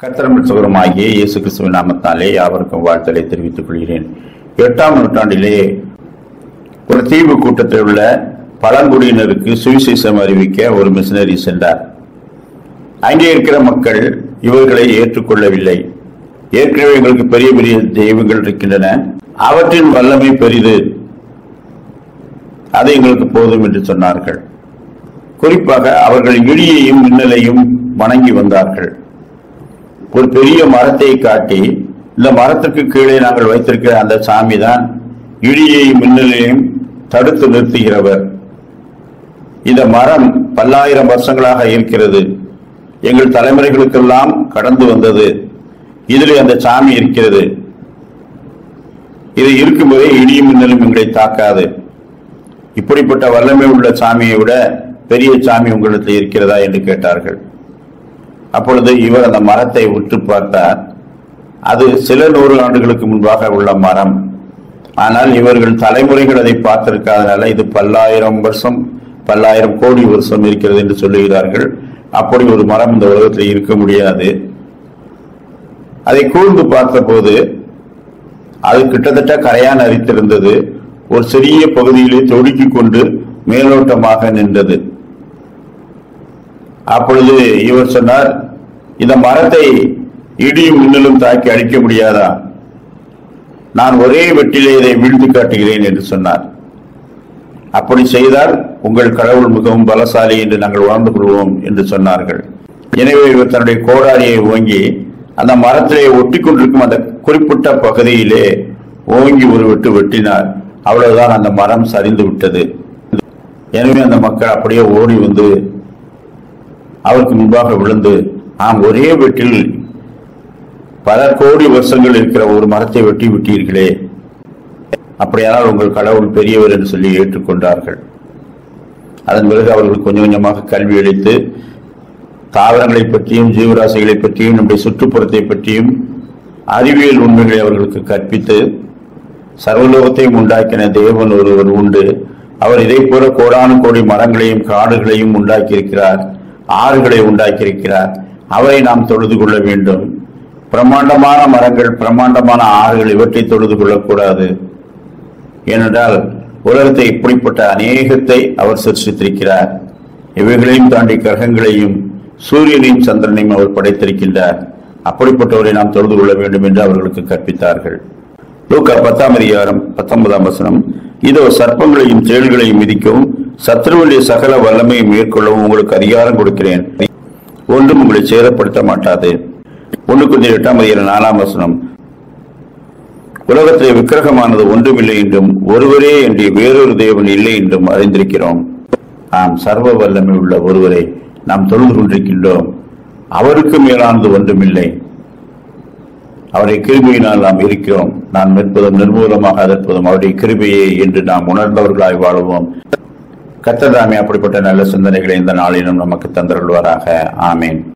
கர்த்தரமிழ் சுகரமாகிய இயேசு கிறிஸ்துவின் நாமத்தாலே யாவருக்கும் வாழ்த்தலை தெரிவித்துக் கொள்கிறேன் எட்டாம் நூற்றாண்டிலே ஒரு தீவு கூட்டத்தில் உள்ள பழங்குடியினருக்கு சுவிசேஷம் அறிவிக்க ஒரு மிஷனரி சென்றார் அங்கே இருக்கிற மக்கள் இவர்களை ஏற்றுக்கொள்ளவில்லை ஏற்கனவே எங்களுக்கு பெரிய பெரிய தெய்வங்கள் இருக்கின்றன அவற்றின் வல்லமை பெரிது அது எங்களுக்கு போதும் என்று சொன்னார்கள் குறிப்பாக அவர்கள் இடியையும் மின்னலையும் வணங்கி வந்தார்கள் ஒரு பெரிய மரத்தை காட்டி இந்த மரத்துக்கு கீழே நாங்கள் வைத்திருக்கிற அந்த சாமி தான் இடியையும் மின்னலையும் தடுத்து நிறுத்துகிறவர் இந்த மரம் பல்லாயிரம் வருஷங்களாக இருக்கிறது எங்கள் தலைமுறைகளுக்கெல்லாம் கடந்து வந்தது இதில் அந்த சாமி இருக்கிறது இது இருக்கும்போதே இடியும் மின்னலும் எங்களை தாக்காது இப்படிப்பட்ட வல்லமை உள்ள சாமியை விட பெரிய சாமி உங்களிடத்தில் இருக்கிறதா என்று கேட்டார்கள் அப்பொழுது இவர் அந்த மரத்தை உற்று பார்த்தார் அது சில நூறு ஆண்டுகளுக்கு முன்பாக உள்ள மரம் ஆனால் இவர்கள் தலைமுறைகள் அதை பார்த்திருக்காதனால இது பல்லாயிரம் வருஷம் பல்லாயிரம் கோடி வருஷம் இருக்கிறது என்று சொல்லுகிறார்கள் அப்படி ஒரு மரம் இந்த உலகத்தில் இருக்க முடியாது அதை கூர்ந்து பார்த்தபோது அது கிட்டத்தட்ட கரையான் அரித்திருந்தது ஒரு சிறிய பகுதியிலே தொடுக்கிக் கொண்டு மேலோட்டமாக நின்றது அப்பொழுது இவர் சொன்னார் இந்த மரத்தை இடியும் மின்னலும் தாக்கி அழிக்க முடியாதா நான் ஒரே வெட்டிலே இதை வீழ்த்து காட்டுகிறேன் என்று சொன்னார் அப்படி செய்தால் உங்கள் கடவுள் மிகவும் பலசாலி என்று நாங்கள் உணர்ந்து கொள்வோம் என்று சொன்னார்கள் எனவே இவர் தன்னுடைய கோடாரியை ஓங்கி அந்த மரத்திலே ஒட்டி கொண்டிருக்கும் அந்த குறிப்பிட்ட பகுதியிலே ஓங்கி ஒரு வெட்டு வெட்டினார் அவ்வளவுதான் அந்த மரம் சரிந்து விட்டது எனவே அந்த மக்கள் அப்படியே ஓடி வந்து அவருக்கு முன்பாக விழுந்து ஆம் ஒரே வெட்டில் பல கோடி வருஷங்கள் இருக்கிற ஒரு மரத்தை வெட்டி விட்டீர்களே அப்படியானால் உங்கள் கடவுள் பெரியவர் என்று சொல்லி ஏற்றுக்கொண்டார்கள் அதன் பிறகு அவர்கள் கொஞ்சம் கொஞ்சமாக கல்வி அளித்து தாவரங்களை பற்றியும் ஜீவராசிகளை பற்றியும் நம்முடைய சுற்றுப்புறத்தை பற்றியும் அறிவியல் உண்மைகளை அவர்களுக்கு கற்பித்து சர்வலோகத்தையும் உண்டாக்கின தேவன் ஒருவர் உண்டு அவர் இதை போல கோடானு கோடி மரங்களையும் காடுகளையும் உண்டாக்கியிருக்கிறார் ஆறுகளை உண்டாக்கியிருக்கிறார் அவரை நாம் தொழுது கொள்ள வேண்டும் பிரம்மாண்டமான மரங்கள் பிரம்மாண்டமான ஆறுகள் இவற்றை தொழுது கொள்ளக்கூடாது ஏனென்றால் உலகத்தை இப்படிப்பட்ட அநேகத்தை அவர் சிருஷ்டித்திருக்கிறார் இவைகளையும் தாண்டி கிரகங்களையும் சூரியனையும் சந்திரனையும் அவர் படைத்திருக்கின்றார் அப்படிப்பட்டவரை நாம் தொழுது கொள்ள வேண்டும் என்று அவர்களுக்கு கற்பித்தார்கள் லூக்கா பத்தாம் அதிகாரம் பத்தொன்பதாம் வசனம் இதோ சர்ப்பங்களையும் தேள்களையும் மிதிக்கவும் சத்ருவனுடைய சகல வல்லமையை மேற்கொள்ளவும் உங்களுக்கு அதிகாரம் கொடுக்கிறேன் ஒன்றும் உங்களை சேதப்படுத்த மாட்டாது ஒன்று கொஞ்சம் எட்டாம் அதிகாரம் நாலாம் வசனம் உலகத்திலே விக்கிரகமானது ஒன்றுமில்லை என்றும் ஒருவரே என்று வேறொரு தேவன் இல்லை என்றும் அறிந்திருக்கிறோம் ஆம் சர்வ வல்லமை உள்ள ஒருவரை நாம் தொழுது கொண்டிருக்கின்றோம் அவருக்கு மேலானது ஒன்றுமில்லை அவருடைய கிருபையினால் நாம் இருக்கிறோம் நான் நிற்பதும் நிர்மூலமாக அதற்பதும் அவருடைய கிருபையே என்று நாம் உணர்ந்தவர்களாய் வாழுவோம் கத்ததாமே அப்படிப்பட்ட நல்ல சிந்தனைகளை இந்த நாளிலும் நமக்கு தந்தருள்வாராக ஆமேன்